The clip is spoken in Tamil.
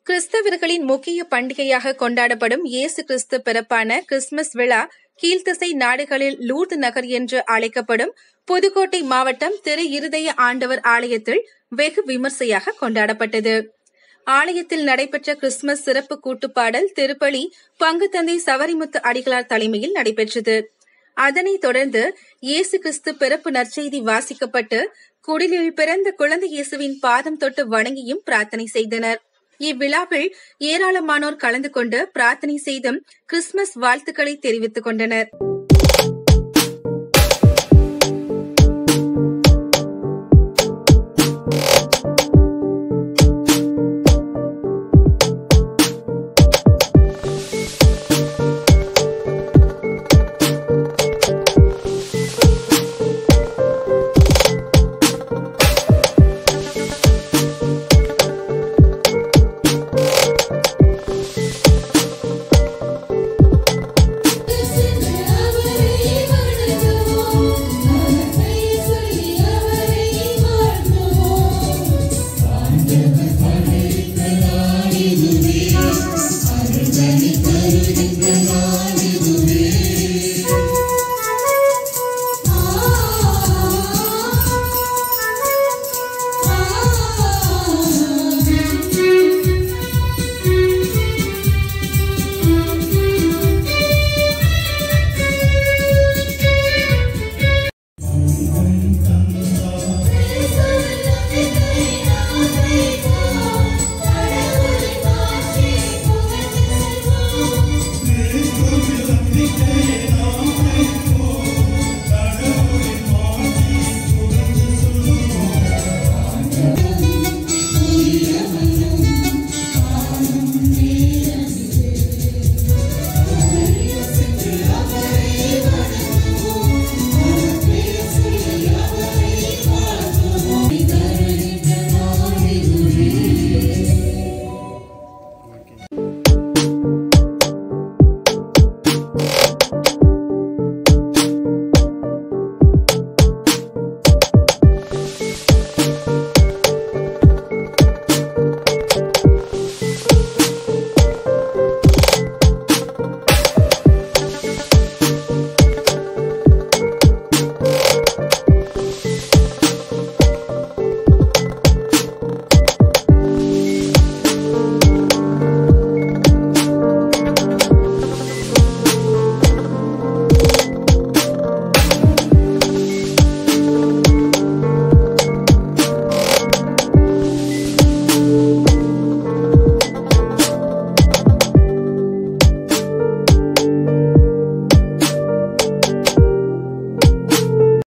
கிறிஸ்தவர்களின் முக்கிய பண்டிகையாக கொண்டாடப்படும் இயேசு கிறிஸ்து பிறப்பான கிறிஸ்துமஸ் விழா கீழ்த்திசை நாடுகளில் லூர்து நகர் என்று அழைக்கப்படும் புதுக்கோட்டை மாவட்டம் திரு இருதய ஆண்டவர் ஆலயத்தில் வெகு விமர்சையாக கொண்டாடப்பட்டது ஆலயத்தில் நடைபெற்ற கிறிஸ்துமஸ் சிறப்பு கூட்டுப்பாடல் திருப்பலி பங்குத்தந்தை சவரிமுத்து அடிகளார் தலைமையில் நடைபெற்றது அதனைத் தொடர்ந்து இயேசு கிறிஸ்து பிறப்பு நற்செய்தி வாசிக்கப்பட்டு குடிலில் பிறந்த குழந்தை இயேசுவின் பாதம் தொட்டு வணங்கியும் பிரார்த்தனை செய்தனர் இவ்விழாவில் ஏராளமானோர் கலந்து கொண்டு பிரார்த்தனை செய்தும் கிறிஸ்துமஸ் வாழ்த்துக்களை தெரிவித்துக் கொண்டனர்